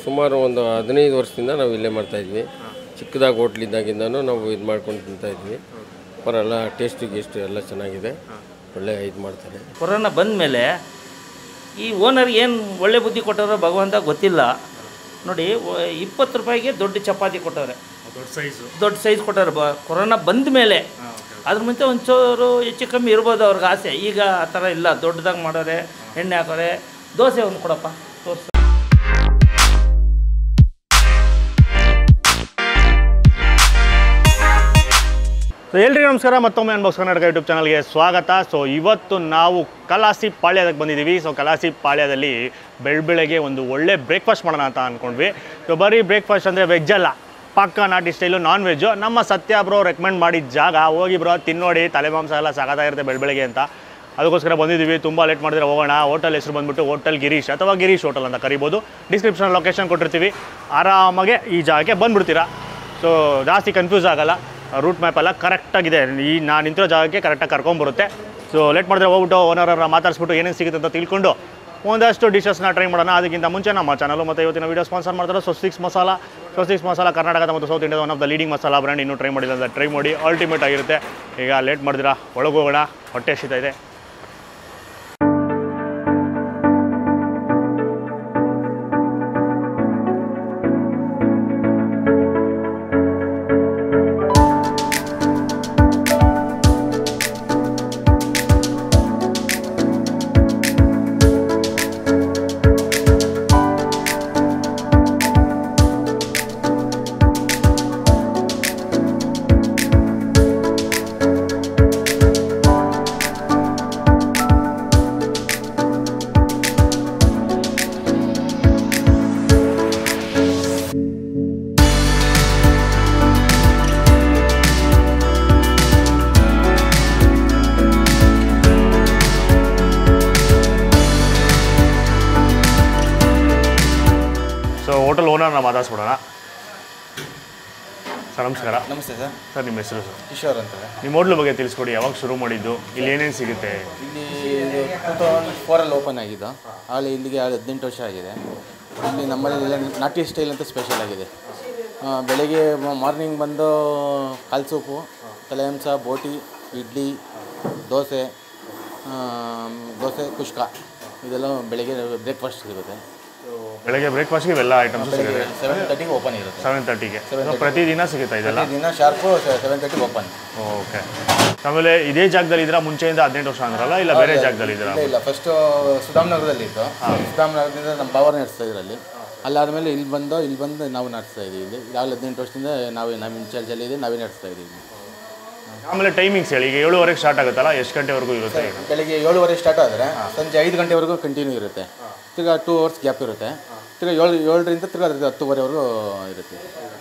ಸುಮಾರು ಒಂದು ಹದಿನೈದು ವರ್ಷದಿಂದ ನಾವು ಇಲ್ಲೇ ಮಾಡ್ತಾಯಿದ್ವಿ ಚಿಕ್ಕದಾಗಿ ಹೋಟ್ಲಿದ್ದಾಗಿಂದನೂ ನಾವು ಇದು ಮಾಡ್ಕೊಂಡು ತಿಂತಾಯಿದ್ವಿ ಪರಲ್ಲ ಟೇಸ್ಟು ಗೀಸ್ಟು ಎಲ್ಲ ಚೆನ್ನಾಗಿದೆ ಒಳ್ಳೆ ಇದು ಮಾಡ್ತಾರೆ ಕೊರೋನಾ ಬಂದ ಮೇಲೆ ಈ ಓನರ್ ಏನು ಒಳ್ಳೆ ಬುದ್ಧಿ ಕೊಟ್ಟಾರೋ ಭಗವಂತ ಗೊತ್ತಿಲ್ಲ ನೋಡಿ ಒ- ಇಪ್ಪತ್ತು ರೂಪಾಯಿಗೆ ದೊಡ್ಡ ಚಪಾತಿ ಕೊಟ್ಟವ್ರೆ ದೊಡ್ಡ ಸೈಜು ದೊಡ್ಡ ಸೈಜ್ ಕೊಟ್ಟವ್ರೆ ಬ ಕೊರೋನಾ ಬಂದ ಮೇಲೆ ಅದ್ರ ಮುಂಚೆ ಒಂಚೂರು ಹೆಚ್ಚು ಕಮ್ಮಿ ಇರ್ಬೋದು ಅವ್ರಿಗೆ ಆಸೆ ಈಗ ಆ ಥರ ಇಲ್ಲ ದೊಡ್ಡದಾಗಿ ಮಾಡೋರೆ ಎಣ್ಣೆ ಹಾಕೋರೆ ದೋಸೆ ಒಂದು ಕೊಡಪ್ಪ ತೋರಿಸು ಸೊ ಎಲ್ರಿಗೂ ನಮಸ್ಕಾರ ಮತ್ತೊಮ್ಮೆ ಅನ್ಬಾಕ್ಸ್ ಕರ್ನಾಟಕ ಯೂಟ್ಯೂಬ್ ಚಾನಲ್ಗೆ ಸ್ವಾಗತ ಸೊ ಇವತ್ತು ನಾವು ಕಲಾಸಿ ಪಾಳ್ಯದಕ್ಕೆ ಬಂದಿದ್ದೀವಿ ಸೊ ಕಲಾಸಿ ಪಾಳ್ಯದಲ್ಲಿ ಬೆಳಬೆಳಗ್ಗೆ ಒಂದು ಒಳ್ಳೆ ಬ್ರೇಕ್ಫಾಸ್ಟ್ ಮಾಡೋಣ ಅಂತ ಅಂದ್ಕೊಂಡ್ವಿ ಸೊ ಬರೀ ಬ್ರೇಕ್ಫಾಸ್ಟ್ ಅಂದರೆ ವೆಜ್ ಅಲ್ಲ ಪಕ್ಕ ನಾಟಿ ಸ್ಟೈಲು ನಾನ್ ವೆಜ್ಜು ನಮ್ಮ ಸತ್ಯ ಬ್ರೋ ರೆಕಮೆಂಡ್ ಮಾಡಿದ ಜಾಗ ಹೋಗಿ ಬ್ರೋ ತಿನ್ನೋಡಿ ತಲೆ ಮಾಂಸ ಎಲ್ಲ ಸಾಕಾಗಿರುತ್ತೆ ಬೆಳಬೆಳಗ್ಗೆ ಅಂತ ಅದಕ್ಕೋಸ್ಕರ ಬಂದಿದ್ದೀವಿ ತುಂಬ ಲೇಟ್ ಮಾಡಿದ್ರೆ ಹೋಗೋಣ ಹೋಟೆಲ್ ಹೆಸರು ಬಂದ್ಬಿಟ್ಟು ಹೋಟೆಲ್ ಗಿರೀಶ್ ಅಥವಾ ಗಿರೀಶ್ ಹೋಟೆಲ್ ಅಂತ ಕರಿಬೋದು ಡಿಸ್ಕ್ರಿಪ್ಷನ್ ಲೊಕೇಶನ್ ಕೊಟ್ಟಿರ್ತೀವಿ ಆರಾಮಾಗೆ ಈ ಜಾಗಕ್ಕೆ ಬಂದ್ಬಿಡ್ತೀರಾ ಸೊ ಜಾಸ್ತಿ ಕನ್ಫ್ಯೂಸ್ ಆಗಲ್ಲ ರೂಟ್ ಮ್ಯಾಪ್ ಎಲ್ಲ ಕರೆಕ್ಟಾಗಿದೆ ಈ ನಾನು ನಿಂತಿರೋ ಜಾಗಕ್ಕೆ ಕರೆಕ್ಟಾಗಿ ಕರ್ಕೊಂಬರುತ್ತೆ ಸೊ ಲೇಟ್ ಮಾಡಿದ್ರೆ ಹೋಗ್ಬಿಟ್ಟು ಓನರನ್ನ ಮಾತಾಡಿಸ್ಬಿಟ್ಟು ಏನೇನು ಸಿಗುತ್ತೆ ಅಂತ ತಿಳ್ಕೊಂಡು ಒಂದಷ್ಟು ಡಿಶಸ್ನ ಟ್ರೈ ಮಾಡೋಣ ಅದಕ್ಕಿಂತ ಮುಂಚೆ ನಮ್ಮ ಚಾನಲು ಮತ್ತು ಇವತ್ತಿನ ವೀಡಿಯೋ ಸ್ಪಾನ್ಸರ್ ಮಾಡ್ತಾರೆ ಸ್ವಸ್ತಿಕ್ಸ್ ಮಸಾಲ ಸ್ವಸ್ತಿಕ್ಸ್ ಮಸಾಲ ಕರ್ನಾಟಕದ ಮತ್ತು ಸೌತ್ ಇಂಡಿಯಾದ one of the leading masala brand ಇನ್ನೂ ಟ್ರೈ ಮಾಡಿಲ್ಲ ಅಂತ ಟ್ರೈ ಮಾಡಿ ಅಲ್ಟಿಮೇಟ್ ಆಗಿರುತ್ತೆ ಈಗ ಲೇಟ್ ಮಾಡಿದಿರಾ ಒಳಗೆ ಹೋಗೋಣ ಹೊಟ್ಟೆ ಹಸಿತಾ ಇದೆ ಸೊ ಹೋಟೆಲ್ ಓನರ್ನ ಮಾತಾಡ್ಸ್ಬಿಡೋಣ ಸರ್ ನಮಸ್ಕಾರ ನಮಸ್ತೆ ಸರ್ ಸರ್ ನಿಮ್ಮ ಹೆಸರು ಸರ್ ಕಿಶೋರ್ ಅಂತ ನಿಮ್ಮ ಹೋಟ್ಲ್ ಬಗ್ಗೆ ತಿಳಿಸ್ಕೊಡಿ ಯಾವಾಗ ಶುರು ಮಾಡಿದ್ದು ಇಲ್ಲಿ ಏನೇನು ಸಿಗುತ್ತೆ ಇಲ್ಲಿ ಟೂ ತೌಸಂಡ್ ಫೋರಲ್ಲಿ ಓಪನ್ ಆಗಿದ್ದು ಆಗಲೇ ಇಲ್ಲಿಗೆ ಆಗಲೇ ಹದಿನೆಂಟು ವರ್ಷ ಆಗಿದೆ ಇಲ್ಲಿ ನಮ್ಮಲ್ಲಿ ಎಲ್ಲ ನಾಟಿ ಸ್ಟೈಲ್ ಅಂತ ಸ್ಪೆಷಲ್ ಆಗಿದೆ ಆ, ಬೆಳಗ್ಗೆ ಮಾರ್ನಿಂಗ್ ಬಂದು ಕಾಲು ಸೂಪು ತಲೆಹಂಸ ಬೋಟಿ ಇಡ್ಲಿ ದೋಸೆ ಆ, ದೋಸೆ ಕುಷ್ಕ ಇದೆಲ್ಲ ಬೆಳಗ್ಗೆ ಬ್ರೇಕ್ಫಾಸ್ಟ್ ಸಿಗುತ್ತೆ ಬೆಳಗ್ಗೆ ಬ್ರೇಕ್ಫಾಸ್ಟ್ಗೆ ಇವೆಲ್ಲ ಐಟಮ್ಸ್ ಬೆಳಗ್ಗೆ ಸಿಗುತ್ತೆ ಸೆವೆನ್ ತರ್ಟಿಗೆ ಓಪನ್ ಇರುತ್ತೆ ಸೆವೆನ್ ತರ್ಟಿಗೆ ಪ್ರತಿದಿನ ಸಿಗುತ್ತಾ ಇದೆಲ್ಲ ದಿನ ಶಾರ್ಪು ಸೆವೆನ್ ತರ್ಟಿಗೆ ಓಪನ್ ಓಕೆ ಆಮೇಲೆ ಇದೇ ಜಾಗದಲ್ಲಿ ಇದ್ದೀರಾ ಮುಂಚೆಯಿಂದ ಹದಿನೆಂಟು ವರ್ಷ ಅಂದ್ರಲ್ಲ ಇಲ್ಲ ಬೇರೆ ಜಾಗದಲ್ಲಿ ಇದ್ದೀರಾ ಇಲ್ಲ ಇಲ್ಲ ಫಸ್ಟು ಸುಧಾಮ್ನಗರದಲ್ಲಿ ಇತ್ತು ಸುಧಾಮ್ನಗರದಿಂದ ನಮ್ಮ ಬಾವರ್ ನಡೆಸ್ತಾ ಇದ್ರಲ್ಲಿ ಅಲ್ಲಾದಮೇಲೆ ಇಲ್ಲಿ ಬಂದು ಇಲ್ಲಿ ಬಂದು ನಾವು ನಡೆಸ್ತಾ ಇದ್ದೀವಿ ಇಲ್ಲಿ ಈಗಾಗಲೇ ಹದಿನೆಂಟು ವರ್ಷದಿಂದ ನಾವೇ ನಮ್ಮ ಇನ್ಚಾರ್ಜಲ್ಲಿ ಇದೆ ನಾವೇ ನಡೆಸ್ತಾ ಇದ್ದೀವಿ ಆಮೇಲೆ ಟೈಮಿಂಗ್ಸ್ ಹೇಳಿ ಈಗ ಏಳುವರೆಗೆ ಸ್ಟಾರ್ಟ್ ಆಗುತ್ತಲ್ಲ ಎಷ್ಟು ಗಂಟೆವರೆಗೂ ಇರುತ್ತೆ ಈಗ ಬೆಳಗ್ಗೆ ಏಳುವರೆ ಸ್ಟಾರ್ಟ್ ಆದರೆ ಸಂಜೆ ಐದು ಗಂಟೆವರೆಗೂ ಕಂಟಿನ್ಯೂ ಇರುತ್ತೆ ತಿರ್ಗಾ ಟೂ ಅವರ್ಸ್ ಗ್ಯಾಪ್ ಇರುತ್ತೆ ತಿರ್ಗಾ ಏಳು ಏಳರಿಂದ ತಿರ್ಗಾ ಅದ್ರ ಹತ್ತುವರೆವರೆಗೂ ಇರುತ್ತೆ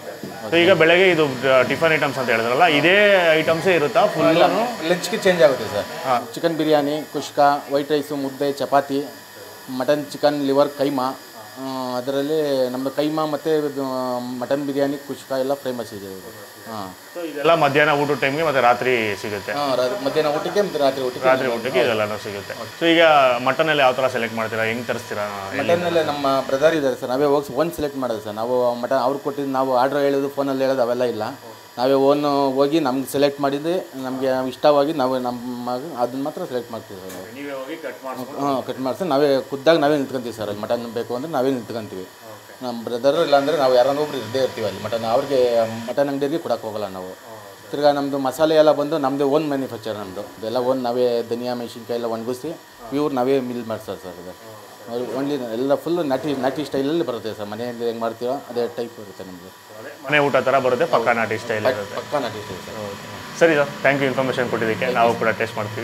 ಸೊ ಈಗ ಬೆಳಗ್ಗೆ ಇದು ಟಿಫನ್ ಐಟಮ್ಸ್ ಅಂತ ಹೇಳಿದ್ರಲ್ಲ ಇದೇ ಐಟಮ್ಸೇ ಇರುತ್ತಾ ಫುಲ್ ಲಂಚ್ಗೆ ಚೇಂಜ್ ಆಗುತ್ತೆ sir chicken biryani kushka white rice mudde chapati mutton chicken liver keema ಅದರಲ್ಲಿ ನಮ್ಮದು ಕೈಮಾ ಮತ್ತು ಮಟನ್ ಬಿರಿಯಾನಿ ಕುಷ್ಕ ಎಲ್ಲ ಫೇಮಸ್ ಇದೆ ಹಾಂ ಸೊ ಇದೆಲ್ಲ ಮಧ್ಯಾಹ್ನ ಊಟದ ಟೈಮ್ಗೆ ಮತ್ತೆ ರಾತ್ರಿ ಸಿಗುತ್ತೆ ಹಾಂ ಮಧ್ಯಾಹ್ನ ಊಟಕ್ಕೆ ಮತ್ತು ರಾತ್ರಿ ಊಟಕ್ಕೆ ರಾತ್ರಿ ಊಟಕ್ಕೆ ಇದೆಲ್ಲನೂ ಸಿಗುತ್ತೆ ಸೊ ಈಗ ಮಟನ್ ಎಲ್ಲ ಯಾವ ಥರ ಸೆಲೆಕ್ಟ್ ಮಾಡ್ತೀರಾ ಹೆಂಗೆ ತರಿಸ್ತೀರಾ ಮಟನ್ನಲ್ಲೇ ನಮ್ಮ ಬ್ರದರ್ ಇದ್ದಾರೆ ಸರ್ ನಾವೇ ಹೋಗಿ ಓನ್ ಸೆಲೆಕ್ಟ್ ಮಾಡೋದು ಸರ್ ನಾವು ಮಟನ್ ಅವ್ರು ಕೊಟ್ಟಿದ್ದು ನಾವು ಆರ್ಡ್ರ್ ಹೇಳೋದು ಫೋನಲ್ಲಿ ಹೇಳೋದು ಅವೆಲ್ಲ ಇಲ್ಲ ನಾವೇ ಓನ್ ಹೋಗಿ ನಮ್ಗೆ ಸೆಲೆಕ್ಟ್ ಮಾಡಿದ್ದು ನಮಗೆ ಇಷ್ಟವಾಗಿ ನಾವು ನಮ್ಮ ಅದನ್ನ ಮಾತ್ರ ಸೆಲೆಕ್ಟ್ ಮಾಡ್ತೀವಿ ಸರ್ ನಾವು ನೀವೇ ಹೋಗಿ ಕಟ್ ಮಾಡಿ ಹಾಂ ಕಟ್ ಮಾಡಿಸಿ ನಾವೇ ಖುದ್ದಾಗಿ ನಾವೇ ನಿಂತ್ಕೊಂತೀವಿ ಸರ್ ಅಲ್ಲಿ ಮಟನ್ ಬೇಕು ಅಂದರೆ ನಾವೇ ನಿಂತ್ಕೊಂತೀವಿ ನಮ್ಮ ಬ್ರದರ್ ಇಲ್ಲಾಂದರೆ ನಾವು ಯಾರನ್ನೋ ಒಬ್ರು ಇದ್ದೇ ಇರ್ತೀವಿ ಅಲ್ಲಿ ಮಟನ್ ಅವ್ರಿಗೆ ಮಟನ್ ಅಂಗಡಿಗೆ ಕೊಡಕ್ಕೆ ಹೋಗಲ್ಲ ನಾವು ತಿರ್ಗಾ ನಮ್ಮದು ಮಸಾಲೆ ಎಲ್ಲ ಬಂದು ನಮ್ಮದೇ ಓನ್ ಮ್ಯಾನುಫ್ಯಾಕ್ಚರ್ ನಮ್ಮದು ಇದೆಲ್ಲ ಓನ್ ನಾವೇ ಧನಿಯಾ ಮೆಣಸಿನ್ಕಾಯಿ ಎಲ್ಲ ಒಣಗಿಸಿ ಪ್ಯೂರ್ ನಾವೇ ಮಿಲ್ ಮಾಡ್ಸೋದು ಸರ್ ಇದು ಓನ್ಲಿ ಎಲ್ಲ ಫುಲ್ ನಾಟಿ ನಾಟಿ ಸ್ಟೈಲಲ್ಲಿ ಬರುತ್ತೆ ಸರ್ ಮನೆಯಲ್ಲಿ ಹೆಂಗೆ ಮಾಡ್ತೀವೋ ಅದೇ ಟೈಪ್ ಇರುತ್ತೆ ನಮ್ಮದು ಮನೆ ಊಟ ಥರ ಬರುತ್ತೆ ಪಕ್ಕ ನಾಟಿ ಸ್ಟೈಲ್ ಇರುತ್ತೆ ಪಕ್ಕ ನಾಟಿ ಸ್ಟೈಲ್ ಸರ್ ಸರಿ ಸರ್ ಥ್ಯಾಂಕ್ ಯು ಇನ್ಫಾರ್ಮೇಷನ್ ಕೊಟ್ಟಿದ್ದಕ್ಕೆ ನಾವು ಕೂಡ ಟೇಸ್ಟ್ ಮಾಡ್ತೀವಿ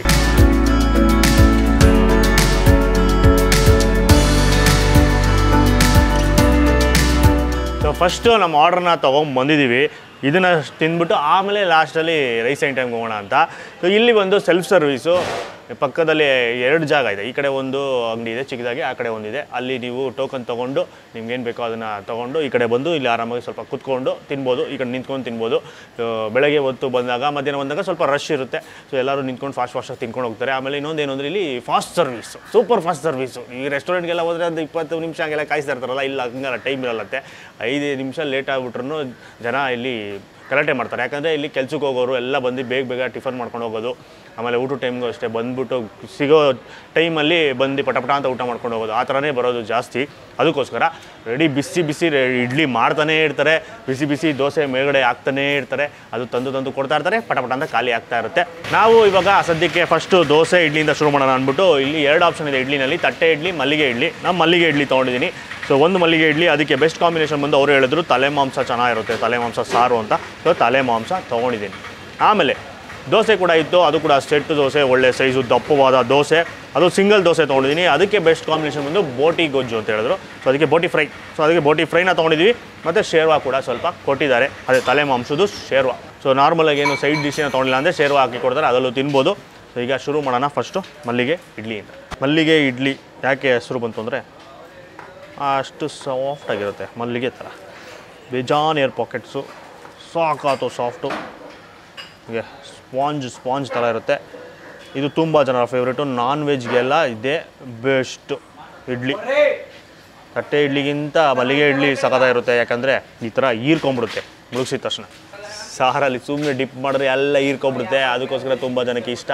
ಸೊ ಫಸ್ಟು ನಮ್ಮ ಆರ್ಡ್ರನ್ನ ತೊಗೊಂಡು ಬಂದಿದ್ದೀವಿ ಇದನ್ನು ತಿಂದ್ಬಿಟ್ಟು ಆಮೇಲೆ ಲಾಸ್ಟಲ್ಲಿ ರೈಸ್ ಐಟಮ್ಗೆ ಹೋಗೋಣ ಅಂತ ಸೊ ಇಲ್ಲಿ ಬಂದು ಸೆಲ್ಫ್ ಸರ್ವೀಸು ಪಕ್ಕದಲ್ಲಿ ಎರಡು ಜಾಗ ಇದೆ ಈ ಕಡೆ ಒಂದು ಅಂಗಡಿ ಇದೆ ಚಿಕ್ಕದಾಗಿ ಆ ಕಡೆ ಒಂದಿದೆ ಅಲ್ಲಿ ನೀವು ಟೋಕನ್ ತೊಗೊಂಡು ನಿಮ್ಗೇನು ಬೇಕೋ ಅದನ್ನು ತೊಗೊಂಡು ಈ ಕಡೆ ಬಂದು ಇಲ್ಲಿ ಆರಾಮಾಗಿ ಸ್ವಲ್ಪ ಕುತ್ಕೊಂಡು ತಿನ್ಬೋದು ಈ ಕಡೆ ನಿಂತ್ಕೊಂಡು ತಿನ್ಬೋದು ಆ, ಬೆಳಗ್ಗೆ ಹೊತ್ತು ಬಂದಾಗ ಮಧ್ಯಾಹ್ನ ಬಂದಾಗ ಸ್ವಲ್ಪ ರಶ್ ಇರುತ್ತೆ ಸೊ ಎಲ್ಲರೂ ನಿಂತ್ಕೊಂಡು ಫಾಸ್ಟ್ ಫಾಸ್ಟಾಗಿ ತಿನ್ಕೊಂಡು ಹೋಗ್ತಾರೆ ಆಮೇಲೆ ಇನ್ನೊಂದು ಏನು ಅಂದರೆ ಇಲ್ಲಿ fast service super fast service ಈ ರೆಸ್ಟೋರೆಂಟ್ಗೆಲ್ಲ ಹೋದರೆ ಒಂದು ಇಪ್ಪತ್ತು ನಿಮಿಷ ಹಂಗೆಲ್ಲ ಕಾಯಿಸ್ತಾ ಇರ್ತಾರಲ್ಲ ಇಲ್ಲ ಹಂಗಲ್ಲ ಟೈಮ್ ಇರಲ್ಲತ್ತೆ ಐದು ನಿಮಿಷ ಲೇಟ್ ಆಗ್ಬಿಟ್ರು ಜನ ಇಲ್ಲಿ ಗಲಾಟೆ ಮಾಡ್ತಾರೆ ಯಾಕಂದರೆ ಇಲ್ಲಿ ಕೆಲ್ಸಕ್ಕೆ ಹೋಗೋರು ಎಲ್ಲ ಬಂದು ಬೇಗ ಬೇಗ ಟಿಫನ್ ಮಾಡ್ಕೊಂಡು ಹೋಗೋದು ಆಮೇಲೆ ಊಟ ಟೈಮ್ಗೂ ಅಷ್ಟೇ ಬಂದ್ಬಿಟ್ಟು ಸಿಗೋ ಟೈಮಲ್ಲಿ ಬಂದು ಪಟಪಟ ಅಂತ ಊಟ ಮಾಡ್ಕೊಂಡು ಹೋಗೋದು ಆ ಥರನೇ ಬರೋದು ಜಾಸ್ತಿ ಅದಕ್ಕೋಸ್ಕರ ರೆಡಿ ಬಿಸಿ ಬಿಸಿ ರೆ- ಇಡ್ಲಿ ಮಾಡ್ತಾನೇ ಇರ್ತಾರೆ ಬಿಸಿ ಬಿಸಿ ದೋಸೆ ಮೇಲ್ಗಡೆ ಹಾಕ್ತಾನೇ ಇರ್ತಾರೆ ಅದು ತಂದು ತಂದು ಕೊಡ್ತಾ ಇರ್ತಾರೆ ಪಟಪಟ ಅಂತ ಖಾಲಿ ಆಗ್ತಾ ಇರುತ್ತೆ ನಾವು ಇವಾಗ ಸದ್ಯಕ್ಕೆ ಫಸ್ಟು ದೋಸೆ ಇಡ್ಲಿಯಿಂದ ಶುರು ಮಾಡೋಣ ಅಂದ್ಬಿಟ್ಟು ಇಲ್ಲಿ ಎರಡು ಆಪ್ಷನ್ ಇದೆ ಇಡ್ಲಿನಲ್ಲಿ ತಟ್ಟೆ ಇಡ್ಲಿ ಮಲ್ಲಿಗೆ ಇಡ್ಲಿ ನಾನು ಮಲ್ಲಿಗೆ ಇಡ್ಲಿ ತೊಗೊಂಡಿದ್ದೀನಿ ಸೊ ಒಂದು ಮಲ್ಲಿಗೆ ಇಡ್ಲಿ ಅದಕ್ಕೆ ಬೆಸ್ಟ್ ಕಾಂಬಿನೇಷನ್ ಬಂದು ಅವರು ಹೇಳಿದ್ರು ತಲೆ ಮಾಂಸ ಚೆನ್ನಾಗಿರುತ್ತೆ ತಲೆ ಮಾಂಸ ಸಾರು ಅಂತ ಸೊ ತಲೆ ಮಾಂಸ ತೊಗೊಂಡಿದ್ದೀನಿ ಆಮೇಲೆ ದೋಸೆ ಕೂಡ ಇತ್ತು ಅದು ಕೂಡ ಸೆಟ್ ದೋಸೆ ಒಳ್ಳೆ ಸೈಜು ದಪ್ಪವಾದ ದೋಸೆ ಅದು ಸಿಂಗಲ್ ದೋಸೆ ತೊಗೊಂಡಿದ್ದೀನಿ ಅದಕ್ಕೆ ಬೆಸ್ಟ್ ಕಾಂಬಿನೇಷನ್ ಬಂದು ಬೋಟಿ ಗೊಜ್ಜು ಅಂತ ಹೇಳಿದ್ರು ಸೊ ಅದಕ್ಕೆ ಬೋಟಿ ಫ್ರೈ ಸೊ ಅದಕ್ಕೆ ಬೋಟಿ ಫ್ರೈನ ತೊಗೊಂಡಿದ್ದೀವಿ ಮತ್ತು ಶೇರ್ವಾ ಕೂಡ ಸ್ವಲ್ಪ ಕೊಟ್ಟಿದ್ದಾರೆ ಅದೇ ತಲೆ ಮಾಂಸದ್ದು ಶೇರ್ವಾ ಸೊ ನಾರ್ಮಲಾಗಿ ಏನು ಸೈಡ್ ಡಿಶ್ನ ತೊಗೊಂಡಿಲ್ಲ ಅಂದರೆ ಶೇರ್ವಾ ಹಾಕಿ ಕೊಡ್ತಾರೆ ಅದರಲ್ಲೂ ತಿನ್ಬೋದು ಸೊ ಈಗ ಶುರು ಮಾಡೋಣ ಫಸ್ಟು ಮಲ್ಲಿಗೆ ಇಡ್ಲಿಯಿಂದ ಮಲ್ಲಿಗೆ ಇಡ್ಲಿ ಯಾಕೆ ಹೆಸರು ಬಂತು ಅಂದರೆ ಅಷ್ಟು ಸಾಫ್ಟ್ ಆಗಿರುತ್ತೆ ಮಲ್ಲಿಗೆ ಥರ ಬೇಜಾನ್ ಏರ್ ಪಾಕೆಟ್ಸು ಸಾಕಾತು ಸಾಫ್ಟು ಹೀಗೆ ಸ್ಪಾಂಜ್ ಸ್ಪಾಂಜ್ ಥರ ಇರುತ್ತೆ ಇದು ತುಂಬ ಜನರ ಫೇವ್ರೇಟು ನಾನ್ ವೆಜ್ಗೆಲ್ಲ ಇದೇ ಬೆಸ್ಟು ಇಡ್ಲಿ ತಟ್ಟೆ ಇಡ್ಲಿಗಿಂತ ಮಲ್ಲಿಗೆ ಇಡ್ಲಿ ಸಖತ್ತಾಗಿರುತ್ತೆ ಯಾಕಂದರೆ ಈ ಥರ ಹೀರ್ಕೊಂಬಿಡುತ್ತೆ ಮುಳುಗಿಸಿದ ತಕ್ಷಣ ಸಾರಲ್ಲಿ ಸುಮ್ಮನೆ ಡಿಪ್ ಮಾಡಿದ್ರೆ ಎಲ್ಲ ಹೀರ್ಕೊಂಬಿಡುತ್ತೆ ಅದಕ್ಕೋಸ್ಕರ ತುಂಬ ಜನಕ್ಕೆ ಇಷ್ಟ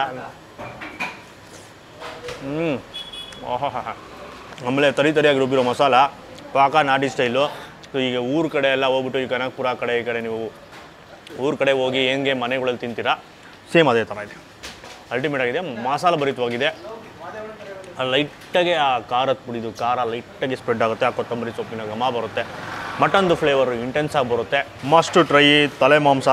ಹ್ಞೂ ಓಹೋ ಆಮೇಲೆ ತರಿ ತರಿಯಾಗಿ ರುಬ್ಬಿರೋ ಮಸಾಲ ಪಾಕ ನಾಟಿ ಸ್ಟೈಲು ಸೊ ಈಗ ಊರ ಕಡೆ ಎಲ್ಲ ಹೋಗ್ಬಿಟ್ಟು ಈ ಕನಕಪುರ ಕಡೆ ಈ ಕಡೆ ನೀವು ಊರ ಕಡೆ ಹೋಗಿ ಹೆಂಗೆ ಮನೆಗಳಲ್ಲಿ ತಿಂತೀರಾ ಸೇಮ್ ಅದೇ ಥರ ಇದೆ ಅಲ್ಟಿಮೇಟ್ ಆಗಿದೆ ಮಸಾಲ ಭರಿತವಾಗಿದೆ ಲೈಟಾಗಿ ಆ ಖಾರದ ಪುಡಿದು ಖಾರ ಲೈಟಾಗಿ ಸ್ಪ್ರೆಡ್ ಆಗುತ್ತೆ ಆ ಕೊತ್ತಂಬರಿ ಸೊಪ್ಪಿನ ಘಮ ಬರುತ್ತೆ ಮಟನ್ದು ಫ್ಲೇವರು ಇಂಟೆನ್ಸ್ ಆಗಿ ಬರುತ್ತೆ ಮಸ್ಟ್ ಟ್ರೈ ತಲೆ ಮಾಂಸ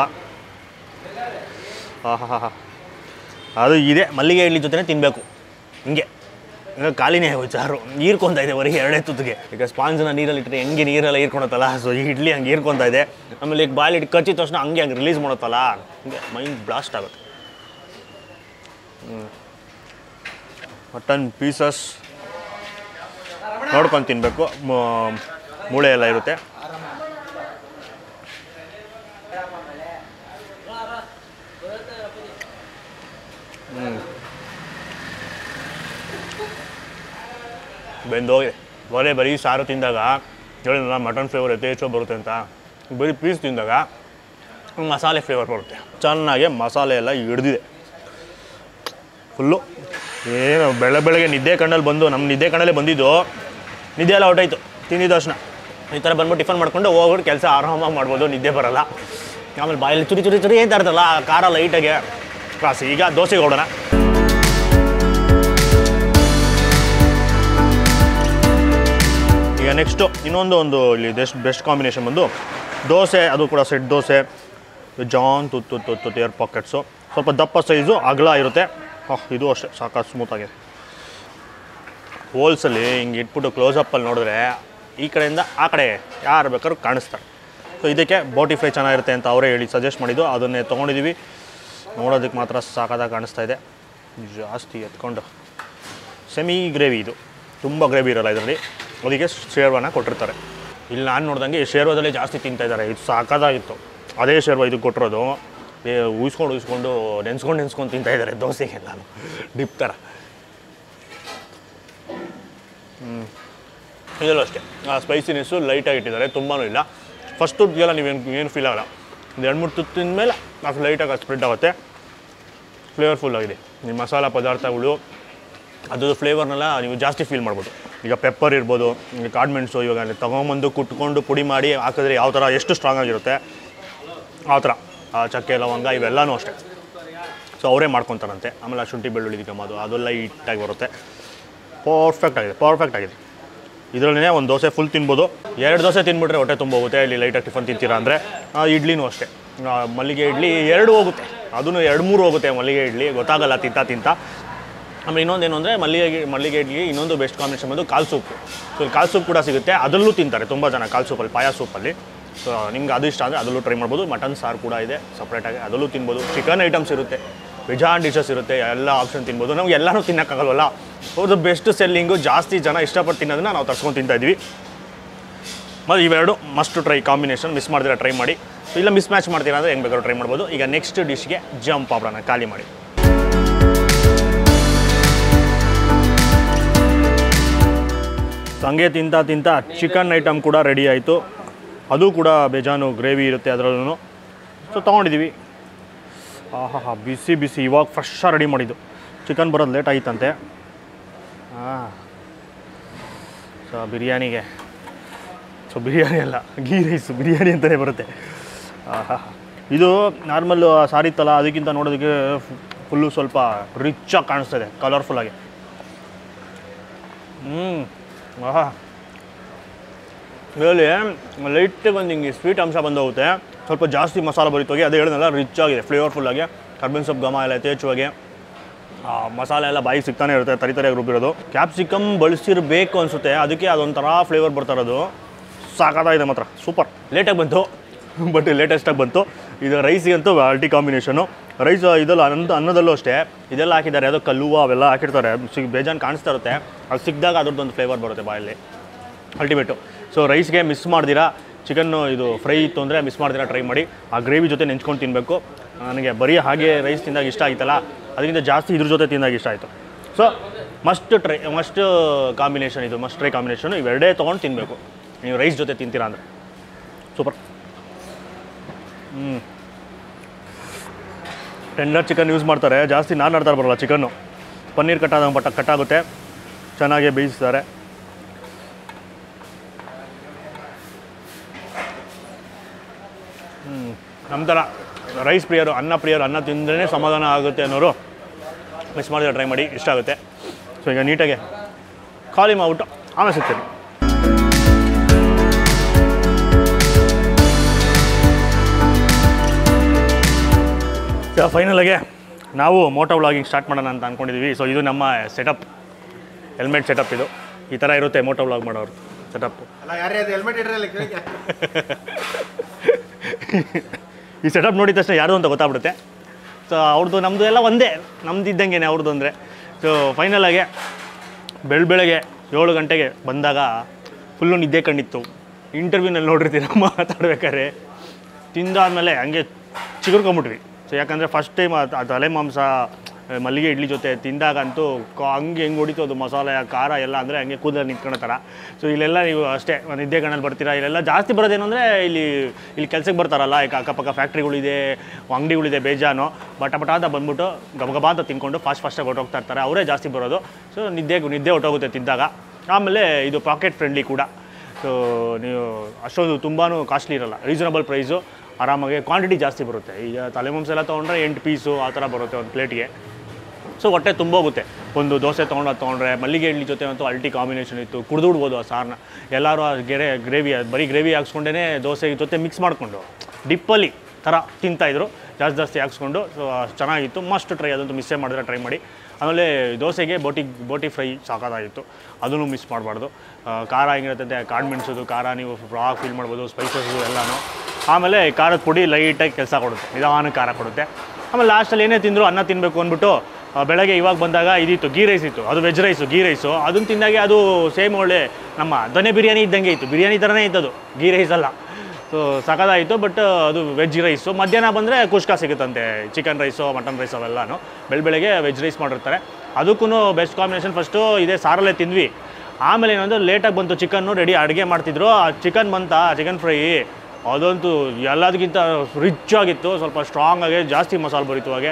ಆಹಾ ಅದು ಇದೆ ಮಲ್ಲಿಗೆ ಇಡ್ಲಿ ಜೊತೆ ತಿನ್ನಬೇಕು ಹಿಂಗೆ ಈಗ ಖಾಲಿನೇ ಹೋಯ್ತು ಚಾರು ಹೀರ್ಕೊಂತ ಇದೆ ಹೊರಗೆ ಎರಡೇ ತುತ್ತಿಗೆ ಈಗ ಸ್ಪಾಂಜನ್ನ ನೀರಲ್ಲಿ ಇಟ್ಟರೆ ಹೆಂಗೆ ನೀರೆಲ್ಲ ಹೀರ್ಕೊಳತ್ತಲ್ಲ ಸೊ ಈ ಇಡ್ಲಿ ಹಂಗೆ ಹೀರ್ಕೊಂತ ಇದೆ ಆಮೇಲೆ ಈಗ ಬಾಯಲ್ಲಿ ಇಟ್ಟು ಕಚ್ಚಿದ ತಕ್ಷಣ ಹಂಗೆ ಹಂಗೆ ರಿಲೀಸ್ ಮಾಡುತ್ತಲ್ಲ ಹಂಗೆ ಮೈಂಡ್ ಬ್ಲಾಸ್ಟ್ ಆಗುತ್ತೆ ಮಟನ್ ಪೀಸಸ್ ನೋಡ್ಕೊಂಡು ತಿನ್ನಬೇಕು ಮೂಳೆ ಎಲ್ಲ ಇರುತ್ತೆ ಬೆಂದೋಗಿದೆ ಬರೀ ಬರೀ ಸಾರು ತಿಂದಾಗ ಹೇಳಿದ್ನಲ್ಲ ಮಟನ್ ಫ್ಲೇವರ್ ಯಥೇಚ್ಛ ಬರುತ್ತೆ ಅಂತ ಬರೀ ಪೀಸ್ ತಿಂದಾಗ ಮಸಾಲೆ ಫ್ಲೇವರ್ ಬರುತ್ತೆ ಚೆನ್ನಾಗಿ ಮಸಾಲೆ ಎಲ್ಲ ಹಿಡ್ದಿದೆ ಫುಲ್ಲು ಏನು ಬೆಳೆ ಬೆಳಗ್ಗೆ ನಿದ್ದೆ ಕಣ್ಣಲ್ಲಿ ಬಂದು ನಮ್ಮ ನಿದ್ದೆ ಕಣ್ಣಲ್ಲೇ ಬಂದಿದ್ದು ನಿದ್ದೆ ಎಲ್ಲ ಹೊರ್ಟೋಯ್ತು ತಿಂದಿದ್ದ ತಕ್ಷಣ ಈ ಥರ ಬಂದ್ಬಿಟ್ಟು ಟಿಫನ್ ಮಾಡ್ಕೊಂಡು ಹೋಗ್ಬಿಟ್ಟು ಕೆಲಸ ಆರಾಮಾಗಿ ಮಾಡ್ಬೋದು ನಿದ್ದೆ ಬರಲ್ಲ ಆಮೇಲೆ ಬಾಯಲ್ಲಿ ಚುರಿ ಚುರಿ ಚುರಿ ಅಂತ ಇರ್ತಲ್ಲ ಆ ಖಾರ ಲೈಟಾಗೆ ಕ್ಲಾಸ್ ಈಗ ದೋಸೆಗೆ ಹೊಡೋಣ ಈಗ ನೆಕ್ಸ್ಟು ಇನ್ನೊಂದು ಒಂದು ಇಲ್ಲಿ ಬೆಸ್ಟ್ ಬೆಸ್ಟ್ ಕಾಂಬಿನೇಷನ್ ಬಂದು ದೋಸೆ ಅದು ಕೂಡ ಸೆಟ್ ದೋಸೆ ಜಾನ್ ತುತ್ತು ತುತ್ತು ಏರ್ ಪಾಕೆಟ್ಸು ಸ್ವಲ್ಪ ದಪ್ಪ ಸೈಜು ಅಗಲ ಇರುತ್ತೆ ಆಹ್, ಇದು ಅಷ್ಟೇ ಸಾಕು ಸ್ಮೂತಾಗಿದೆ ಹೋಲ್ಸಲ್ಲಿ ಹಿಂಗೆ ಇಟ್ಬಿಟ್ಟು ಕ್ಲೋಸಪ್ಪಲ್ಲಿ ನೋಡಿದ್ರೆ ಈ ಕಡೆಯಿಂದ ಆ ಕಡೆ ಯಾರು ಬೇಕಾದ್ರೂ ಕಾಣಿಸ್ತಾರೆ ಸೊ ಇದಕ್ಕೆ ಬೋಟಿ ಫ್ರೈ ಚೆನ್ನಾಗಿರುತ್ತೆ ಅಂತ ಅವರೇ ಹೇಳಿ ಸಜೆಸ್ಟ್ ಮಾಡಿದ್ದು ಅದನ್ನೇ ತೊಗೊಂಡಿದ್ದೀವಿ ನೋಡೋದಕ್ಕೆ ಮಾತ್ರ ಸಾಕಾದಾಗ ಕಾಣಿಸ್ತಾ ಇದೆ ಜಾಸ್ತಿ ಎತ್ಕೊಂಡು ಸೆಮಿ ಗ್ರೇವಿ ಇದು ತುಂಬ ಗ್ರೇವಿ ಇರಲ್ಲ ಇದರಲ್ಲಿ ಅದಕ್ಕೆ ಶೇರ್ವಾನ ಕೊಟ್ಟಿರ್ತಾರೆ ಇಲ್ಲಿ ನಾನು ನೋಡ್ದಂಗೆ ಶೇರ್ವಾದಲ್ಲಿ ಜಾಸ್ತಿ ತಿಂತಾ ಇದ್ದಾರೆ ಇದು ಸಾಕಾದಾಗಿತ್ತು ಅದೇ ಶೇರ್ವ ಇದು ಕೊಟ್ಟಿರೋದು ಏ, ಉಯಿಸ್ಕೊಂಡು ಉಯಿಸ್ಕೊಂಡು ನೆನ್ಸ್ಕೊಂಡು ನೆನ್ಸ್ಕೊಂಡು ತಿಂತಾ ಇದ್ದಾರೆ ದೋಸೆಗೆ ನಾನು ಡಿಪ್ ಥರ ಹ್ಞೂ ಇದರಲ್ಲೂ ಅಷ್ಟೇ ಆ ಸ್ಪೈಸಿನೆಸ್ಸು ಲೈಟಾಗಿ ಇಟ್ಟಿದ್ದಾರೆ ತುಂಬಾ ಇಲ್ಲ ಫಸ್ಟ್ ತುತ್ತಿಗೆಲ್ಲ ನೀವೇನು ಏನು ಫೀಲ್ ಆಗಲ್ಲ ಒಂದು ಎರಡು ಮೂರು ತುತ್ತು ತಿಂದಮೇಲೆ ಅದು ಲೈಟಾಗಿ ಅದು ಸ್ಪ್ರೆಡ್ ಆಗುತ್ತೆ ಫ್ಲೇವರ್ಫುಲ್ ಆಗಿದೆ ಈ ಮಸಾಲ ಪದಾರ್ಥಗಳು ಅದು ಫ್ಲೇವರ್ನೆಲ್ಲ ನೀವು ಜಾಸ್ತಿ ಫೀಲ್ ಮಾಡ್ಬೋದು ಈಗ ಪೆಪ್ಪರ್ ಇರ್ಬೋದು ಈಗ ಕಾಡ್ಮೆಣ್ಸು ಇವಾಗ ಅಲ್ಲಿ ತೊಗೊಂಬಂದು ಕುಟ್ಕೊಂಡು ಪುಡಿ ಮಾಡಿ ಹಾಕಿದ್ರೆ ಯಾವ ಥರ ಎಷ್ಟು ಸ್ಟ್ರಾಂಗ್ ಆಗಿರುತ್ತೆ ಆ ಥರ ಆ ಚಕ್ಕೆ ಲವಂಗ ಇವೆಲ್ಲನೂ ಅಷ್ಟೇ ಸೊ ಅವರೇ ಮಾಡ್ಕೊತಾರಂತೆ ಆಮೇಲೆ ಆ ಶುಂಠಿ ಬೆಳ್ಳುಳ್ಳಿ ಅದು ಅದೆಲ್ಲ ಹಿಟ್ಟಾಗಿ ಬರುತ್ತೆ ಪರ್ಫೆಕ್ಟ್ ಆಗಿದೆ ಪರ್ಫೆಕ್ಟ್ ಆಗಿದೆ ಇದರಲ್ಲೇ ಒಂದು ದೋಸೆ ಫುಲ್ ತಿನ್ಬೋದು ಎರಡು ದೋಸೆ ತಿನ್ಬಿಟ್ರೆ ಹೊಟ್ಟೆ ತುಂಬ ಹೋಗುತ್ತೆ ಇಲ್ಲಿ ಲೈಟಾಗಿ ಟಿಫನ್ ತಿಂತೀರಾ ಅಂದರೆ ಇಡ್ಲಿನೂ ಅಷ್ಟೇ ಆ, ಮಲ್ಲಿಗೆ ಇಡ್ಲಿ ಎರಡು ಹೋಗುತ್ತೆ ಅದನ್ನು ಎರಡು ಮೂರು ಹೋಗುತ್ತೆ ಮಲ್ಲಿಗೆ ಇಡ್ಲಿ ಗೊತ್ತಾಗಲ್ಲ ತಿಂತ ತಿಂತ ಆಮೇಲೆ ಇನ್ನೊಂದೇನು ಅಂದರೆ ಮಲ್ಲಿಗೆ ಮಲ್ಲಿಗೆ ಇಡ್ಲಿಗೆ ಇನ್ನೊಂದು ಬೆಸ್ಟ್ ಕಾಂಬಿನೇಷನ್ ಬಂದು ಕಾಲು ಸೂಪ್ ಸೊ ಇಲ್ಲಿ ಕಾಲು ಸೂಪ್ ಕೂಡ ಸಿಗುತ್ತೆ ಅದರಲ್ಲೂ ತಿಂತಾರೆ ತುಂಬ ಜನ ಕಾಲು ಸೂಪಲ್ಲಿ ಪಾಯ ಸೂಪಲ್ಲಿ ಸೊ ನಿಮ್ಗೆ ಅದು ಇಷ್ಟ ಅಂದರೆ ಅದರಲ್ಲೂ ಟ್ರೈ ಮಾಡ್ಬೋದು ಮಟನ್ ಸಾರು ಕೂಡ ಇದೆ ಸಪ್ರೇಟಾಗಿ ಅದರಲ್ಲೂ ತಿನ್ಬೋದು ಚಿಕನ್ ಐಟಮ್ಸ್ ಇರುತ್ತೆ ಬೇಜಾನ್ ಡಿಶಸ್ ಇರುತ್ತೆ ಎಲ್ಲ ಆಪ್ಷನ್ ತಿನ್ಬೋದು ನಮ್ಗೆ ಎಲ್ಲನೂ ತಿನ್ನೋಕ್ಕಾಗಲ್ವಲ್ಲ ಅವ್ರದ್ದು ಬೆಸ್ಟ್ ಸೆಲ್ಲಿಂಗು ಜಾಸ್ತಿ ಜನ ಇಷ್ಟಪಟ್ಟು ತಿನ್ನೋದನ್ನ ನಾವು ತರ್ಸ್ಕೊಂಡು ತಿಂತಾ ಇದ್ವಿ ಮತ್ತು ಇವೆರಡು ಮಸ್ಟ್ ಟ್ರೈ ಕಾಂಬಿನೇಷನ್ ಮಿಸ್ ಮಾಡಿದ್ರೆ ಟ್ರೈ ಮಾಡಿ ಇಲ್ಲ ಮಿಸ್ ಮ್ಯಾಚ್ ಮಾಡ್ತೀರಾ ಅಂದರೆ ಹೆಂಗೆ ಬೇಕಾದ್ರೂ ಟ್ರೈ ಮಾಡ್ಬೋದು ಈಗ ನೆಕ್ಸ್ಟ್ ಡಿಶ್ಗೆ ಜಂಪ್ ಮಾಡೋಣ ಖಾಲಿ ಮಾಡಿ ಹಂಗೆ ತಿಂತ ತಿಂತ ಚಿಕನ್ ಐಟಮ್ ಕೂಡ ರೆಡಿ ಆಯಿತು ಅದು ಕೂಡ ಬೇಜಾನು ಗ್ರೇವಿ ಇರುತ್ತೆ ಅದರಲ್ಲೂ ಸೊ ತೊಗೊಂಡಿದ್ದೀವಿ ಆಹಾ ಹಾ ಬಿಸಿ ಬಿಸಿ ಇವಾಗ ಫ್ರೆಶ್ಶಾಗಿ ರೆಡಿ ಮಾಡಿದ್ದು ಚಿಕನ್ ಬರೋದು ಲೇಟ್ ಆಯ್ತಂತೆ ಹಾಂ ಸೊ ಬಿರಿಯಾನಿಗೆ ಸೊ ಬಿರಿಯಾನಿ ಅಲ್ಲ ಗೀ ರೈಸ್ ಬಿರಿಯಾನಿ ಅಂತಲೇ ಬರುತ್ತೆ ಆಹಾ ಇದು ನಾರ್ಮಲ್ ಸಾರಿತ್ತಲ್ಲ ಅದಕ್ಕಿಂತ ನೋಡೋದಕ್ಕೆ ಫುಲ್ಲು ಸ್ವಲ್ಪ ರಿಚ್ಚಾಗಿ ಕಾಣಿಸ್ತದೆ ಕಲರ್ಫುಲ್ಲಾಗಿ ಹ್ಞೂ ಆಹಾ ಇದರಲ್ಲಿ ಲೈಟಾಗಿ ಒಂದು ಹಿಂಗೆ ಸ್ವೀಟ್ ಅಂಶ ಬಂದೋಗುತ್ತೆ ಸ್ವಲ್ಪ ಜಾಸ್ತಿ ಮಸಾಲ ಬರೀತೋಗಿ ಅದು ಹೇಳಿದ್ನಲ್ಲ ರಿಚ್ ಆಗಿದೆ ಫ್ಲೇವರ್ಫುಲ್ಲಾಗಿ ಕರ್ಬೇವಿನ ಸೊಪ್ಪು ಘಮ ಎಲ್ಲ ಯಥೇಚ್ಛವಾಗಿ ಆ ಮಸಾಲೆ ಎಲ್ಲ ಬಾಯಿಗೆ ಸಿಗ್ತಾನೆ ಇರುತ್ತೆ ತರಿ ತರಿಯಾಗಿ ರುಬ್ಬಿರೋದು ಕ್ಯಾಪ್ಸಿಕಮ್ ಬಳಸಿರ್ಬೇಕು ಅನಿಸುತ್ತೆ ಅದಕ್ಕೆ ಅದೊಂಥರ ಫ್ಲೇವರ್ ಬರ್ತಾ ಇರೋದು ಸಾಕಾಗಿದೆ ಮಾತ್ರ ಸೂಪರ್ ಲೇಟಾಗಿ ಬಂತು ಬಟ್ ಲೇಟೆಸ್ಟಾಗಿ ಬಂತು ಇದು ರೈಸಿಗಂತೂ ಅಲ್ಟಿ ಕಾಂಬಿನೇಷನು ರೈಸ್ ಇದೆಲ್ಲ ಅನ್ನ ಅನ್ನದಲ್ಲೂ ಅಷ್ಟೇ ಇದೆಲ್ಲ ಹಾಕಿದ್ದಾರೆ ಅದೋ ಕಲ್ಲುವ ಅವೆಲ್ಲ ಹಾಕಿರ್ತಾರೆ ಸಿಗ್ ಬೇಜಾನ್ ಕಾಣಿಸ್ತಾ ಇರುತ್ತೆ ಅದು ಸಿಕ್ಕಿದಾಗ ಅದ್ರದ್ದೊಂದು ಫ್ಲೇವರ್ ಬರುತ್ತೆ ಬಾಯಲ್ಲಿ ಅಲ್ಟಿಮೇಟು ಸೊ ರೈಸ್ಗೆ ಮಿಸ್ ಮಾಡ್ದಿರಾ ಚಿಕನ್ನು ಇದು ಫ್ರೈ ಇತ್ತು ಅಂದರೆ ಮಿಸ್ ಮಾಡ್ದಿರಾ ಟ್ರೈ ಮಾಡಿ ಆ ಗ್ರೇವಿ ಜೊತೆ ನೆಂಚ್ಕೊಂಡು ತಿನ್ನಬೇಕು ನನಗೆ ಬರೀ ಹಾಗೆ ರೈಸ್ ತಿಂದಾಗ ಇಷ್ಟ ಆಯ್ತಲ್ಲ ಅದಕ್ಕಿಂತ ಜಾಸ್ತಿ ಇದ್ರ ಜೊತೆ ತಿಂದಾಗ ಇಷ್ಟ ಆಯಿತು so must try must combination ಇದು ಮಸ್ಟ್ ಟ್ರೈ ಕಾಂಬಿನೇಷನ್ ಇವೆರಡೇ ತೊಗೊಂಡು ತಿನ್ನಬೇಕು ನೀವು ರೈಸ್ ಜೊತೆ ತಿಂತೀರಾ ಅಂದರೆ ಸೂಪರ್ ಹ್ಞೂ ಟೆಂಡರ್ ಚಿಕನ್ ಯೂಸ್ ಮಾಡ್ತಾರೆ ಜಾಸ್ತಿ ನಾನು ಆಡ್ತಾರೆ ಬರಲ್ಲ ಚಿಕನ್ನು ಪನ್ನೀರ್ ಕಟ್ಟಾದ ಬಟ್ಟ ಕಟ್ಟಾಗುತ್ತೆ ಚೆನ್ನಾಗಿ ಬೇಯಿಸ್ತಾರೆ ಹ್ಞೂ ನಮ್ಮ ಥರ ರೈಸ್ ಪ್ರಿಯರು ಅನ್ನ ಪ್ರಿಯರು ಅನ್ನ ತಿಂದ್ರೇ ಸಮಾಧಾನ ಆಗುತ್ತೆ ಅನ್ನೋರು ಮಿಸ್ ಮಾಡಿದ್ರೆ ಟ್ರೈ ಮಾಡಿ ಇಷ್ಟ ಆಗುತ್ತೆ ಸೊ ಈಗ ನೀಟಾಗಿ ಖಾಲಿ ಮಾಡ್ಬಿಟ್ಟು ಆಮೇಲೆ ಸಿಗ್ತೀನಿ ಫೈನಲಾಗೆ ನಾವು ಮೋಟೋ ವ್ಲಾಗಿಂಗ್ ಸ್ಟಾರ್ಟ್ ಮಾಡೋಣ ಅಂತ ಅಂದ್ಕೊಂಡಿದ್ದೀವಿ ಸೊ ಇದು ನಮ್ಮ ಸೆಟಪ್ ಹೆಲ್ಮೆಟ್ ಸೆಟಪ್ ಇದು ಈ ಥರ ಇರುತ್ತೆ ಮೋಟೋ ವ್ಲಾಗ್ ಮಾಡೋರು ಸೆಟಪ್ ಅಲ್ಲ ಯಾರೇ ಅದು ಹೆಲ್ಮೆಟ್ ಇಡ್ರಲ್ಲ ಕೇಳಿ ಈ ಸೆಟಪ್ ನೋಡಿದ ತಕ್ಷಣ ಯಾರು ಅಂತ ಗೊತ್ತಾಗ್ಬಿಡುತ್ತೆ ಸೊ ಅವ್ರದ್ದು ನಮ್ಮದು ಎಲ್ಲ ಒಂದೇ ನಮ್ದು ಇದ್ದಂಗೆ ಅವ್ರದ್ದು ಅಂದರೆ ಸೊ ಫೈನಲಾಗೆ ಬೆಳ ಬೆಳಗ್ಗೆ ಏಳು ಗಂಟೆಗೆ ಬಂದಾಗ ಫುಲ್ಲು ನಿದ್ದೆ ಕಂಡಿತ್ತು ಇಂಟರ್ವ್ಯೂನಲ್ಲಿ ನೋಡಿರ್ತೀರ ಮಾತಾಡ್ಬೇಕಾದ್ರೆ ತಿಂದಾದ್ಮೇಲೆ ಹಂಗೆ ಚಿಗುರ್ಕೊಂಬಿಟ್ವಿ ಸೊ ಯಾಕಂದರೆ ಫಸ್ಟ್ ಟೈಮ್ ತಲೆ ಮಾಂಸ ಆ, ಮಲ್ಲಿಗೆ ಇಡ್ಲಿ ಜೊತೆ ತಿಂದಾಗಂತೂ ಕ- ಹಂಗೆ ಹೆಂಗೆ ಹೊಡಿತು ಅದು ಮಸಾಲೆ ಆ ಖಾರ ಎಲ್ಲ ಅಂದರೆ ಹಂಗೆ ಕೂದಲು ನಿಂತ್ಕೊಳ್ಳೋ ಥರ ಸೊ ಇಲ್ಲೆಲ್ಲ ನೀವು ಅಷ್ಟೇ ಒಂದು ನಿದ್ದೆ ಗಣ್ಣಲ್ಲಿ ಬರ್ತೀರಾ ಇಲ್ಲೆಲ್ಲ ಜಾಸ್ತಿ ಬರೋದೇನು ಅಂದರೆ ಇಲ್ಲಿ ಇಲ್ಲಿ ಕೆಲ್ಸಕ್ಕೆ ಬರ್ತಾರಲ್ಲ ಈಗ ಅಕ್ಕಪಕ್ಕ ಫ್ಯಾಕ್ಟ್ರಿಗಳಿದೆ ಅಂಗಡಿಗಳಿದೆ ಬೇಜಾನು ಬಟ ಬಟ ಅಂತ ಬಂದ್ಬಿಟ್ಟು ಗಬಗಬ ಅಂತ ತಿನ್ಕೊಂಡು ಫಾಸ್ಟ್ ಫಾಸ್ಟಾಗಿ ಹೊರಟೋಗ್ತಾ ಇರ್ತಾರೆ ಅವರೇ ಜಾಸ್ತಿ ಬರೋದು ಸೊ ನಿದ್ದೆ ನಿದ್ದೆ ಹೊಟ್ಟೋಗುತ್ತೆ ತಿಂದಾಗ ಆಮೇಲೆ ಇದು ಪಾಕೆಟ್ ಫ್ರೆಂಡ್ಲಿ ಕೂಡ ಸೊ ನೀವು ಅಷ್ಟೊಂದು ತುಂಬಾ ಕಾಸ್ಟ್ಲಿ ಇರಲ್ಲ ರೀಸನಬಲ್ ಪ್ರೈಸು ಆರಾಮಾಗಿ ಕ್ವಾಂಟಿಟಿ ಜಾಸ್ತಿ ಬರುತ್ತೆ ಈಗ ತಲೆ ಮಾಂಸ ಎಲ್ಲ ತೊಗೊಂಡ್ರೆ ಎಂಟು ಪೀಸು ಆ ಥರ ಬರುತ್ತೆ ಒಂದು ಪ್ಲೇಟ್ಗೆ ಸೊ ಹೊಟ್ಟೆ ತುಂಬೋಗುತ್ತೆ ಒಂದು ದೋಸೆ ತೊಗೊಂಡು ಅದು ತೊಗೊಂಡ್ರೆ ಮಲ್ಲಿಗೆ ಇಡ್ಲಿ ಜೊತೆ ಅಂತೂ ಅಲ್ಟಿ ಕಾಂಬಿನೇಷನ್ ಇತ್ತು ಕುಡಿದುಬಿಡ್ಬೋದು ಆ ಸಾರನ್ನ ಎಲ್ಲರೂ ಆ ಗೆರೆ ಗ್ರೇವಿ ಬರೀ ಗ್ರೇವಿ ಹಾಕ್ಸ್ಕೊಂಡೇ ದೋಸೆ ಜೊತೆ ಮಿಕ್ಸ್ ಮಾಡಿಕೊಂಡು ಡಿಪ್ಪಲ್ಲಿ ಥರ ತಿಂತಾಯಿದ್ರು ಜಾಸ್ತಿ ಜಾಸ್ತಿ ಹಾಕ್ಸ್ಕೊಂಡು ಸೊ ಚೆನ್ನಾಗಿತ್ತು ಮಸ್ಟ್ ಟ್ರೈ ಅದಂತೂ ಮಿಸ್ಸೇ ಮಾಡಿದ್ರೆ ಟ್ರೈ ಮಾಡಿ ಆಮೇಲೆ ದೋಸೆಗೆ ಬೋಟಿ ಬೋಟಿ ಫ್ರೈ ಸಾಕಾಗಿತ್ತು ಅದನ್ನು ಮಿಸ್ ಮಾಡಬಾರ್ದು ಖಾರ ಹೆಂಗಿರುತ್ತೆ ಕಾಳು ಮೆಣಸೋದು ಖಾರ ನೀವು ರಾಗ್ ಫೀಲ್ ಮಾಡ್ಬೋದು ಸ್ಪೈಸಸ್ಸು ಎಲ್ಲನೂ ಆಮೇಲೆ ಖಾರದ ಪುಡಿ ಲೈಟಾಗಿ ಕೆಲಸ ಕೊಡುತ್ತೆ ನಿಧಾನ ಖಾರ ಕೊಡುತ್ತೆ ಆಮೇಲೆ ಲಾಸ್ಟಲ್ಲಿ ಏನೇ ತಿಂದರೂ ಅನ್ನ ತಿನ್ನಬೇಕು ಅಂದ್ಬಿಟ್ಟು ಆ, ಬೆಳಗ್ಗೆ ಇವಾಗ ಬಂದಾಗ ಇದಿತ್ತು ಗೀ ರೈಸ್ ಇತ್ತು ಅದು ವೆಜ್ ರೈಸು ಗೀ ರೈಸು ಅದನ್ನು ತಿಂದಾಗೆ ಅದು ಸೇಮ್ ಒಳ್ಳೆ ನಮ್ಮ ದೊನೆ ಬಿರಿಯಾನಿ ಇದ್ದಂಗೆ ಇತ್ತು ಬಿರಿಯಾನಿ ಥರನೇ ಇತ್ತದು ಗೀ ರೈಸ್ ಅಲ್ಲ ಸೊ ಸಖತ್ತಾಯಿತು ಬಟ್ ಅದು ವೆಜ್ ರೈಸು ಮಧ್ಯಾಹ್ನ ಬಂದರೆ ಕುಷ್ಕ ಸಿಗುತ್ತಂತೆ ಚಿಕನ್ ರೈಸು ಮಟನ್ ರೈಸ್ ಅವೆಲ್ಲನೂ ಬೆಳ ಬೆಳಗ್ಗೆ ವೆಜ್ ರೈಸ್ ಮಾಡಿರ್ತಾರೆ ಅದಕ್ಕೂ ಬೆಸ್ಟ್ ಕಾಂಬಿನೇಷನ್ ಫಸ್ಟು ಇದೇ ಸಾರಲ್ಲೇ ತಿಂದ್ವಿ ಆಮೇಲೆ ಏನಂದ್ರೆ ಲೇಟಾಗಿ ಬಂತು ಚಿಕನ್ನು ರೆಡಿ ಅಡುಗೆ ಮಾಡ್ತಿದ್ರು ಆ ಚಿಕನ್ ಬಂತ ಚಿಕನ್ ಫ್ರೈ ಅದಂತೂ ಎಲ್ಲದಕ್ಕಿಂತ ರಿಚ್ ಆಗಿತ್ತು ಸ್ವಲ್ಪ ಸ್ಟ್ರಾಂಗ್ ಆಗಿ ಜಾಸ್ತಿ ಮಸಾಲೆ ಬರೀತು ಹಾಗೆ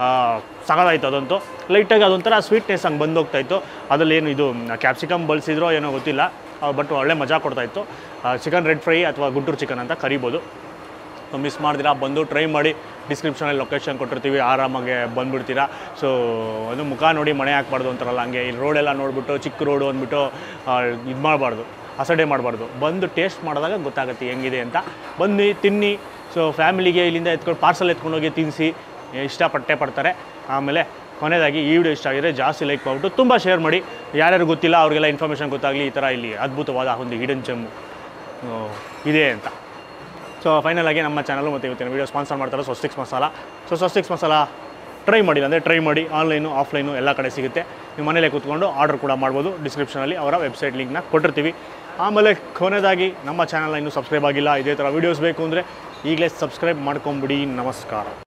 ಸಗದಾಯಿತು ಅದಂತೂ ಲೈಟಾಗಿ ಅದೊಂಥರ ಸ್ವೀಟ್ನೆಸ್ ಹಂಗೆ ಬಂದೋಗ್ತಾ ಇತ್ತು ಅದರಲ್ಲಿ ಏನು ಇದು ಕ್ಯಾಪ್ಸಿಕಮ್ ಬಳಸಿದ್ರೋ ಏನೋ ಗೊತ್ತಿಲ್ಲ ಬಟ್ ಒಳ್ಳೆ ಮಜಾ ಕೊಡ್ತಾಯಿತ್ತು ಚಿಕನ್ ರೆಡ್ ಫ್ರೈ ಅಥವಾ ಗುಂಟೂರು ಚಿಕನ್ ಅಂತ ಕರಿಬೋದು ಮಿಸ್ ಮಾಡ್ದಿರಾ ಬಂದು ಟ್ರೈ ಮಾಡಿ ಡಿಸ್ಕ್ರಿಪ್ಷನಲ್ಲಿ ಲೊಕೇಶನ್ ಕೊಟ್ಟಿರ್ತೀವಿ ಆರಾಮಾಗಿ ಬಂದುಬಿಡ್ತೀರಾ ಸೊ ಅದು ಮುಖ ನೋಡಿ ಮನೆ ಹಾಕ್ಬಾರ್ದು ಅಂತಾರಲ್ಲ ಹಂಗೆ ಇಲ್ಲಿ ರೋಡೆಲ್ಲ ನೋಡಿಬಿಟ್ಟು ಚಿಕ್ಕ ರೋಡು ಅಂದ್ಬಿಟ್ಟು ಇದು ಮಾಡಬಾರ್ದು ಅಸಡೆ ಮಾಡಬಾರ್ದು ಬಂದು ಟೇಸ್ಟ್ ಮಾಡಿದಾಗ ಗೊತ್ತಾಗುತ್ತೆ ಹೆಂಗಿದೆ ಅಂತ ಬನ್ನಿ ತಿನ್ನಿ ಸೊ ಫ್ಯಾಮಿಲಿಗೆ ಇಲ್ಲಿಂದ ಎತ್ಕೊಂಡು ಪಾರ್ಸಲ್ ಎತ್ಕೊಂಡೋಗಿ ತಿನ್ನಿಸಿ ಇಷ್ಟಪಟ್ಟೆ ಪಡ್ತಾರೆ ಆಮೇಲೆ ಕೊನೆಯದಾಗಿ ಈ ವಿಡಿಯೋ ಇಷ್ಟ ಆಗಿದ್ರೆ ಜಾಸ್ತಿ ಲೈಕ್ ಮಾಡಿಬಿಟ್ಟು ತುಂಬ ಶೇರ್ ಮಾಡಿ ಯಾರ್ಯಾರು ಗೊತ್ತಿಲ್ಲ ಅವ್ರಿಗೆಲ್ಲ ಇನ್ಫಾರ್ಮೇಷನ್ ಗೊತ್ತಾಗಲಿ ಈ ಥರ ಇಲ್ಲಿ ಅದ್ಭುತವಾದ ಒಂದು ಹಿಡನ್ ಜಮ್ಮು ಇದೆ ಅಂತ ಸೊ ಫೈನಲ್ ಆಗಿ ನಮ್ಮ ಚಾನಲ್ ಮತ್ತು ಇವತ್ತಿನ ವೀಡಿಯೋ ಸ್ಪಾನ್ಸರ್ ಮಾಡ್ತಾರೆ ಸ್ವಸ್ತಿಕ್ಸ್ ಮಸಾಲ ಸೊ ಸ್ವಸ್ತಿಕ್ಸ್ ಮಸಾಲ ಟ್ರೈ ಮಾಡಿ ಅಂದರೆ ಟ್ರೈ ಮಾಡಿ ಆನ್ಲೈನು ಆಫ್ಲೈನು ಎಲ್ಲ ಕಡೆ ಸಿಗುತ್ತೆ ನೀವು ಮನೇಲೆ ಕೂತ್ಕೊಂಡು ಆರ್ಡರ್ ಕೂಡ ಮಾಡ್ಬೋದು ಡಿಸ್ಕ್ರಿಪ್ಷನಲ್ಲಿ ಅವರ ವೆಬ್ಸೈಟ್ ಲಿಂಕ್ನ ಕೊಟ್ಟಿರ್ತೀವಿ ಆಮೇಲೆ ಕೊನೆಯದಾಗಿ ನಮ್ಮ ಚಾನಲ್ನ ಇನ್ನೂ ಸಬ್ಸ್ಕ್ರೈಬ್ ಆಗಿಲ್ಲ ಇದೇ ಥರ ವೀಡಿಯೋಸ್ ಬೇಕು ಅಂದರೆ ಈಗಲೇ ಸಬ್ಸ್ಕ್ರೈಬ್ ಮಾಡ್ಕೊಂಬಿಡಿ ನಮಸ್ಕಾರ